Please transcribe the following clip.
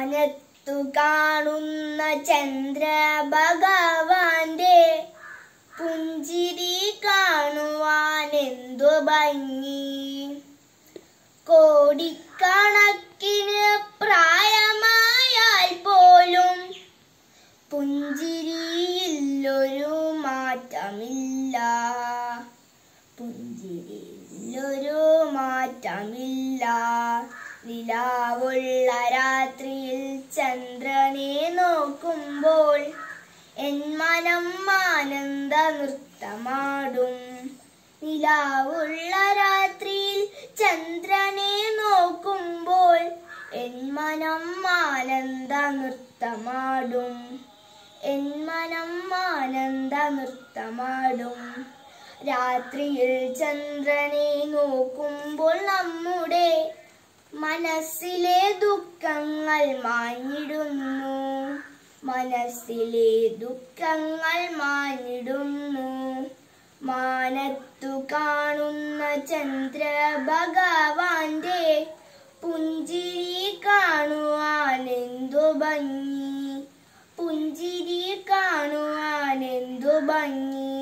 മാനത്തു കാണുന്ന ചന്ദ്രഭഗവാന്റെ പുഞ്ചിരി കാണുവാൻ എന്തു ഭംഗി കോടിക്കണക്കിന് പ്രായമായാൽ പോലും പുഞ്ചിരിയില്ലൊരു മാറ്റമില്ല പുഞ്ചിരിയില്ലൊരു മാറ്റമില്ല നിലാവുള്ള രാത്രിയിൽ ചന്ദ്രനെ നോക്കുമ്പോൾ എൻ മനം ആനന്ദ നൃത്തമാടും നിലാവുള്ള രാത്രിയിൽ ചന്ദ്രനെ നോക്കുമ്പോൾ എൻ മനം ആനന്ദ നൃത്തമാടും എൻ മനം ആനന്ദ നൃത്തമാടും രാത്രിയിൽ ചന്ദ്രനെ നോക്കുമ്പോൾ നമ്മുടെ മനസ്സിലെ ദുഃഖങ്ങൾ മാഞ്ഞിടുന്നു മനസ്സിലെ ദുഃഖങ്ങൾ മാഞ്ഞിടുന്നു മാനത്തു കാണുന്ന ചന്ദ്രഭഗവാന്റെ പുഞ്ചിരി കാണുവാൻ എന്തു ഭംഗി പുഞ്ചിരി കാണുവാൻ എന്തു ഭംഗി